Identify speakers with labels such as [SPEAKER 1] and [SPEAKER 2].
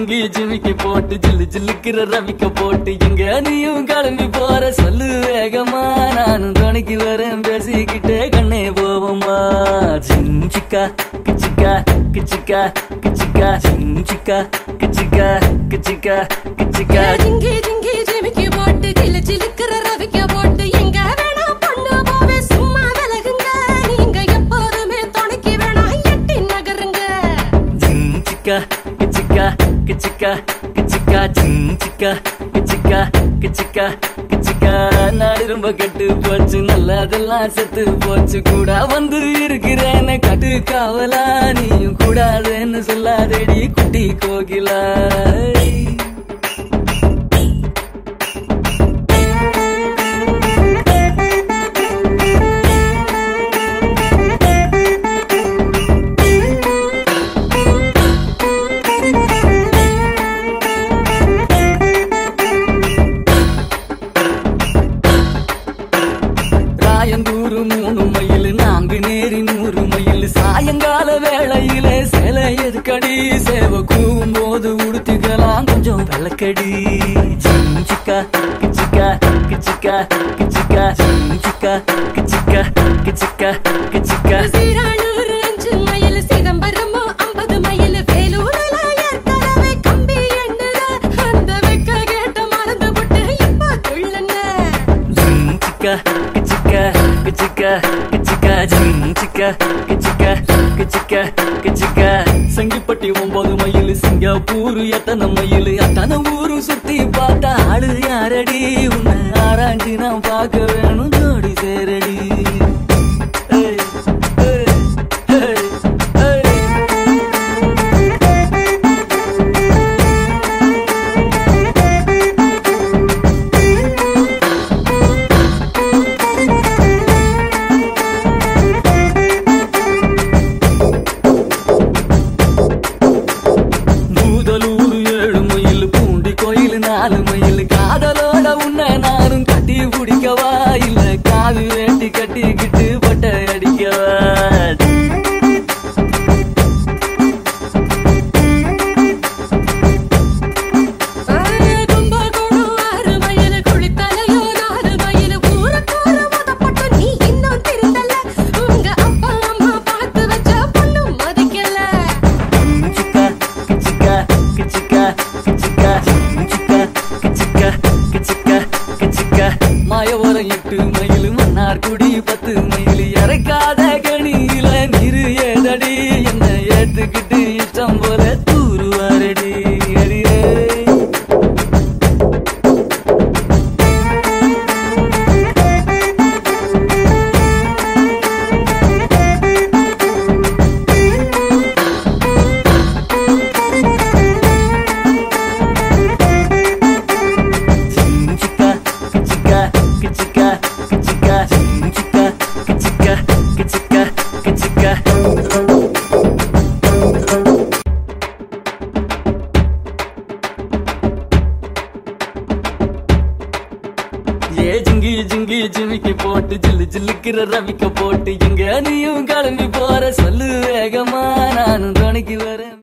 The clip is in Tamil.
[SPEAKER 1] ஜிங்கி ஜிமிக்கி போட்டு ஜில்லு ஜில்லுக்கிற ரவிக்க போட்டு எங்க நீயும் கிளம்பி போற சொல்லு வேகமா நானும் துணைக்கு வரேன் பேசிக்கிட்டே கண்ணே போவோமா ஜிஞ்சிக்கா கிச்சிக்கா கிச்சிக்கா கிச்சிக்கா ஜிஞ்சிக்கா கிச்சிக்கா கிச்சிக்கா கிச்சிக்கா
[SPEAKER 2] ஜிங்கி ஜிங்கி ஜிமிக்கி போட்டு ஜிலு ஜிலுக்குற ரவிக்க போட்டு எங்க வேணா பொண்ணு போவே சும்மா விலகுங்க நீங்க எப்போதுமே துணைக்கு வேணா எட்டி நகருங்க
[SPEAKER 1] ஜிஞ்சிக்கா கிச்சிக்கா கிச்சிக்கா கிச்சிக்கா ஜிஞ்சிக்கா கிச்சிக்கா கிச்சிக்கா கிச்சிக்கா நாடு ரொம்ப கெட்டு போச்சு நல்லதெல்லாம் செத்து போச்சு கூட வந்து இருக்கிறேன்னு கட்டு காவலா நீயும் கூடாதுன்னு சொல்லாதடி குட்டி கோகிலா ராயந்தூரு மூணு மைல் நான்கு நேரி நூறு மைல் சாயங்கால வேளையில சிலை எதுக்கடி சேவ கூவும் போது உடுத்துக்கலாம் கொஞ்சம் விளக்கடி சிக்கா கிச்சிக்கா கிச்சிக்கா கிச்சிக்கா சிக்கா கிச்சிக்கா கிச்சிக்கா கிச்சிக்கா
[SPEAKER 2] சீரானூர் அஞ்சு மைல் சிதம்பரமோ ஐம்பது மைல் வேலூர்ல ஏற்கனவே கம்பி எண்ணுற அந்த வெக்க கேட்ட மறந்து விட்டு இப்ப துள்ளுங்க
[SPEAKER 1] சிக்கா கிச்சிக்கா கிச்சிக்கா கிச்சிக்கா சிக்கா கிச்சிக்கா கிச்சிக்கா கிச்சிக்கா சங்கிப்பட்டி ஒன்பது மைல் சிங்கப்பூர் எத்தனை மைல் அத்தனை ஊரு சுத்தி பார்த்தா ஆளு யாரடி உன்னை ஆராய்ச்சி நான் பார்க்க வேணும் ஜோடி சேரடி ஏய், ஏய், ஏய், ஏய். பூதலூர் ஏழு மைல் பூண்டி கோயில் நாலு மைல் காதலோட உன்னை நானும் கட்டி பிடிக்கவா இல்ல காது வேட்டி கட்டிக்கிட்டு பட்டை அடிக்கவா
[SPEAKER 2] கும்பகோணம் ஆறு மைல் குளித்தலையோ நாலு மைல் ஊருக்கூற மதப்பட்டு நீ இன்னும் திருந்தல உங்க அப்பா அம்மா பார்த்து வச்ச பொண்ணு மதிக்கல
[SPEAKER 1] சிக்கா கிச்சிக்கா கிச்சிக்கா கிச்சிக்கா சிக்கா கிச்சிக்கா கிச்சிக்கா கிச்சிக்கா மாயவரம் எட்டு மைல் மன்னார்குடி பத்து மைல் இறக்காத கணியில நிறு ஏதடி என்ன ஏத்துக்கிட்டு இஷ்டம் போல தூருவாரடி அடியே சிக்கா கிச்சிக்கா கிச்சிக்கா கிச்சிக்கா சிக்கா கிச்சிக்கா கிச்சிக்கா கிச்சிக்கா ஏ ஜிங்கி ஜிங்கி ஜிமிக்கி போட்டு ஜில்லு ஜில்லுக்கிற ரவிக்க போட்டு எங்க நீயும் கிளம்பி போற சொல்லு வேகமா நானும் துணைக்கு வரேன்